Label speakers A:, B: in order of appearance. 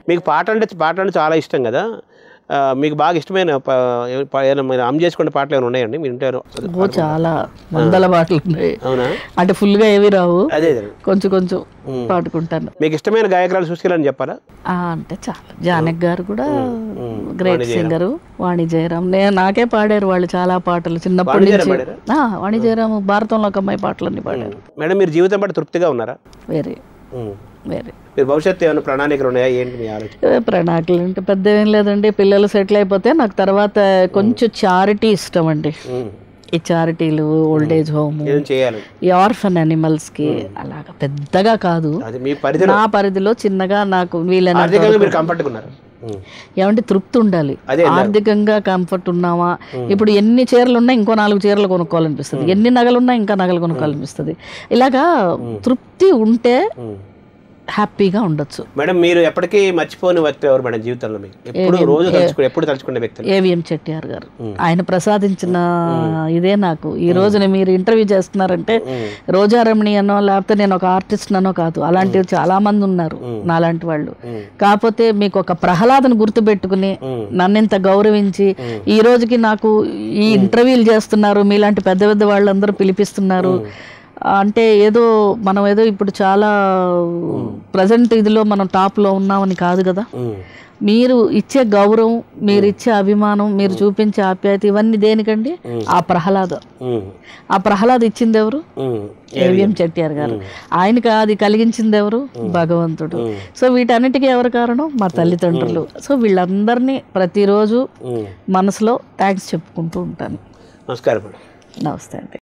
A: మీకు పాట అంటే పాట అంటే చాలా ఇష్టం కదా ఆ, మీకు బాగా ఇష్టమైన ప- ప- ఏమైనా మీరు అమ్ చేసుకునే పాటలు ఏమైనా ఉన్నాయండి మీరు వింటారు
B: ఓ చాలా వందల పాటలు ఉన్నాయి
A: అవునా
B: అంటే ఫుల్గా ఏవి రావు
A: అదే అదే
B: కొంచెం కొంచెం పాడుకుంటాను
A: మీకు ఇష్టమైన గాయకురాలు సుశీలని చెప్పారా
B: ఆ, అంటే చాలా జానక్ గారు కూడా గ్రేట్ సింగర్ వాణి జయరాం నేను నాకే పాడారు వాళ్ళు చాలా పాటలు చిన్నప్పటి
A: వాణి జయరాం
B: నుంచి ఆ, వాణి జయరాం భారతంలో ఒక అమ్మాయి పాటలన్నీ పాడారు
A: మేడం మీరు జీవితం పట్ల తృప్తిగా ఉన్నారా
B: వేరే
A: ఉమ్.
B: వేరే
A: మీరు భవిష్యత్తు ఏమైనా ప్రణాళికలు ఉన్నాయా ఏంటి మీ ఆలోచన
B: ఏ ప్రణాళికలు అంటే పెద్ద ఏం లేదండి పిల్లలు సెటిల్ అయిపోతే నాకు తర్వాత కొంచెం చారిటీ ఇష్టం అండి
A: ఉమ్.
B: ఈ చారిటీలు ఓల్డ్ ఏజ్ హోమ్
A: ఏం చేయాలి
B: ఈ ఆర్ఫన్ అనిమల్స్ కి అలాగా పెద్దగా కాదు
A: అది మీ పరిధిలో
B: నా పరిధిలో చిన్నగా నాకు వీలైన
A: ఆర్థికంగా మీరు కంఫర్ట్గా ఉన్నారు ఉమ్.
B: ఏమంటే తృప్తి ఉండాలి
A: అదే
B: ఆర్థికంగా కంఫర్ట్ ఉన్నామా ఇప్పుడు ఎన్ని చీరలు ఉన్నా ఇంకో నాలుగు చీరలు కొనుక్కోవాలనిపిస్తుంది ఎన్ని నగలు ఉన్నా ఇంకా నగలు కొనుక్కోవాలనిపిస్తుంది ఇలాగా తృప్తి ఉంటే
A: ఉమ్.
B: హ్యాపీగా ఉండొచ్చు
A: మేడం మీరు ఎప్పటికీ మర్చిపోని వ్యక్తి ఎవరు మేడం జీవితంలో మీకు ఎప్పుడు రోజు తలుచుకునే ఎప్పుడు తలుచుకునే వ్యక్తులు
B: ఏవిఎం చెట్టిఆర్ గారు ఆయన ప్రసాదించిన ఇదే నాకు ఈ రోజున మీరు ఇంటర్వ్యూ చేస్తున్నారంటే రోజారమణి అనో లేకపోతే నేను ఒక ఆర్టిస్ట్ అనో కాదు అలాంటివి చాలా మంది ఉన్నారు నాలాంటి వాళ్ళు కాకపోతే మీకు ఒక ప్రహ్లాదను గుర్తుపెట్టుకుని నన్ను ఇంత గౌరవించి ఈ రోజుకి నాకు ఈ ఇంటర్వ్యూలు చేస్తున్నారు మీలాంటి పెద్ద పెద్ద వాళ్ళందరూ పిలిపిస్తున్నారు అంటే ఏదో మనం ఏదో ఇప్పుడు చాలా ప్రజెంట్ ఇదిలో మనం టాప్లో ఉన్నామని కాదు కదా
A: ఉమ్.
B: మీరు ఇచ్చే గౌరవం మీరు ఇచ్చే అభిమానం మీరు చూపించే ఆప్యాయత ఇవన్నీ దేనికండి ఆ ప్రహ్లాద
A: ఉమ్.
B: ఆ ప్రహ్లాద ఇచ్చింది ఎవరు
A: ఉమ్.
B: ఏవిఎం చెట్టిఆర్ గారు ఆయనకి అది కలిగించింది ఎవరు భగవంతుడు సో వీటన్నిటికీ ఎవరు కారణం మా తల్లిదండ్రులు సో వీళ్ళందరినీ ప్రతిరోజు
A: ఉమ్.
B: మనసులో థ్యాంక్స్ చెప్పుకుంటూ ఉంటాను
A: నమస్కారం మేడం
B: నమస్తే అండి